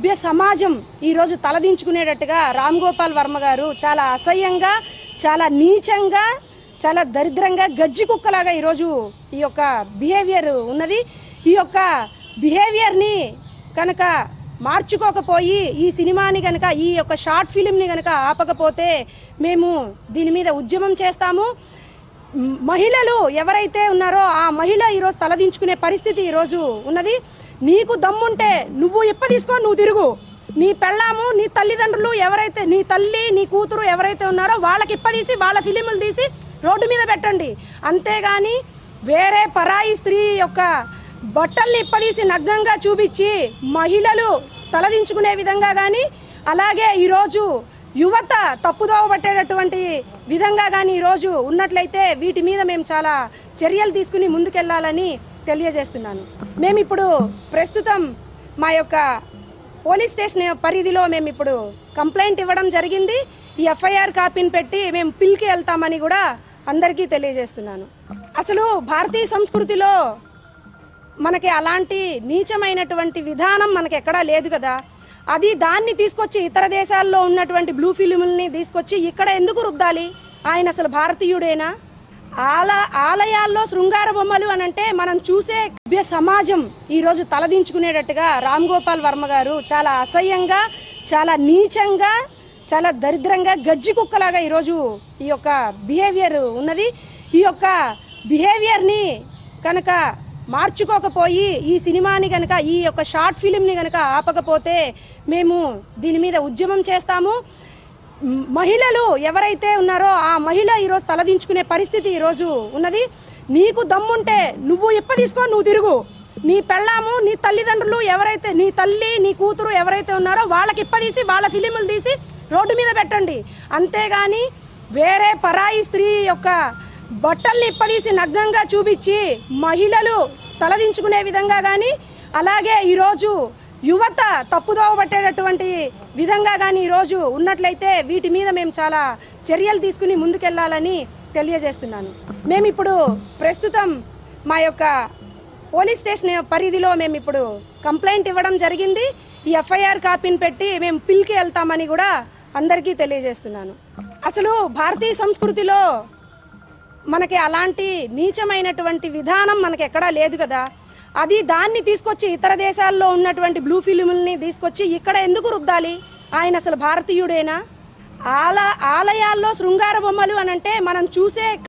సభ్య సమాజం ఈరోజు తలదించుకునేటట్టుగా రామ్ గోపాల్ వర్మ గారు చాలా అసహ్యంగా చాలా నీచంగా చాలా దరిద్రంగా గజ్జి కుక్కలాగా ఈరోజు ఈ యొక్క బిహేవియర్ ఉన్నది ఈ యొక్క బిహేవియర్ని కనుక మార్చుకోకపోయి ఈ సినిమాని కనుక ఈ యొక్క షార్ట్ ఫిలింని కనుక ఆపకపోతే మేము దీని మీద ఉద్యమం చేస్తాము మ్, మహిళలు ఎవరైతే ఉన్నారో ఆ మహిళ ఈరోజు తలదించుకునే పరిస్థితి ఈరోజు ఉన్నది నీకు దమ్ముంటే నువ్వు ఇప్ప తీసుకో నువ్వు తిరుగు నీ పెళ్ళాము నీ తల్లిదండ్రులు ఎవరైతే నీ తల్లి నీ కూతురు ఎవరైతే ఉన్నారో వాళ్ళకి ఇప్పదీసి వాళ్ళ ఫిలిములు తీసి రోడ్డు మీద పెట్టండి అంతేగాని వేరే పరాయి స్త్రీ యొక్క బట్టల్ని ఇప్పదీసి నగ్నంగా చూపించి మహిళలు తలదించుకునే విధంగా కానీ అలాగే ఈరోజు యువత తప్పుదోవ పట్టేటటువంటి విధంగా కానీ ఈరోజు ఉన్నట్లయితే వీటి మీద మేము చాలా చర్యలు తీసుకుని ముందుకెళ్లాలని తెలియజేస్తున్నాను మేము ఇప్పుడు ప్రస్తుతం మా యొక్క పోలీస్ స్టేషన్ పరిధిలో మేము ఇప్పుడు కంప్లైంట్ ఇవ్వడం జరిగింది ఈ ఎఫ్ఐఆర్ కాపీని పెట్టి మేము పిల్కి వెళ్తామని కూడా అందరికీ తెలియజేస్తున్నాను అసలు భారతీయ సంస్కృతిలో మనకి అలాంటి నీచమైనటువంటి విధానం మనకి ఎక్కడా లేదు కదా అది దాన్ని తీసుకొచ్చి ఇతర దేశాల్లో ఉన్నటువంటి బ్లూ ఫిలిముల్ని తీసుకొచ్చి ఇక్కడ ఎందుకు రుద్దాలి ఆయన అసలు భారతీయుడేనా ఆల ఆలయాల్లో శృంగార బొమ్మలు అని అంటే మనం చూసే సభ్య సమాజం ఈరోజు తలదించుకునేటట్టుగా రామ్ గోపాల్ వర్మ గారు చాలా అసహ్యంగా చాలా నీచంగా చాలా దరిద్రంగా గజ్జి కుక్కలాగా ఈరోజు ఈ యొక్క బిహేవియర్ ఉన్నది ఈ యొక్క బిహేవియర్ని కనుక మార్చుకోకపోయి ఈ సినిమాని కనుక ఈ యొక్క షార్ట్ ఫిలింని కనుక ఆపకపోతే మేము దీని మీద ఉద్యమం చేస్తాము మ్, మహిళలు ఎవరైతే ఉన్నారో ఆ మహిళ ఈరోజు తలదించుకునే పరిస్థితి ఈరోజు ఉన్నది నీకు దమ్ముంటే నువ్వు ఇప్ప తీసుకో నువ్వు తిరుగు నీ పెళ్ళాము నీ తల్లిదండ్రులు ఎవరైతే నీ తల్లి నీ కూతురు ఎవరైతే ఉన్నారో వాళ్ళకి ఇప్పదీసి వాళ్ళ ఫిలిములు తీసి రోడ్డు మీద పెట్టండి అంతేగాని వేరే పరాయి స్త్రీ యొక్క బట్టల్ని ఇప్పదీసి నగ్నంగా చూపించి మహిళలు తలదించుకునే విధంగా కానీ అలాగే ఈరోజు యువత తప్పుదోవ పట్టేటటువంటి విధంగా కానీ ఈరోజు ఉన్నట్లయితే వీటి మీద మేము చాలా చర్యలు తీసుకుని ముందుకెళ్లాలని తెలియజేస్తున్నాను మేము ఇప్పుడు ప్రస్తుతం మా యొక్క పోలీస్ స్టేషన్ పరిధిలో మేము ఇప్పుడు కంప్లైంట్ ఇవ్వడం జరిగింది ఈ ఎఫ్ఐఆర్ కాపీని పెట్టి మేము పిల్కి వెళ్తామని కూడా అందరికీ తెలియజేస్తున్నాను అసలు భారతీయ సంస్కృతిలో మనకి అలాంటి నీచమైనటువంటి విధానం మనకి ఎక్కడా లేదు కదా అది దాన్ని తీసుకొచ్చి ఇతర దేశాల్లో ఉన్నటువంటి బ్లూ ఫిలిముల్ని తీసుకొచ్చి ఇక్కడ ఎందుకు రుద్దాలి ఆయన అసలు భారతీయుడేనా ఆల ఆలయాల్లో శృంగార బొమ్మలు అని అంటే మనం చూసే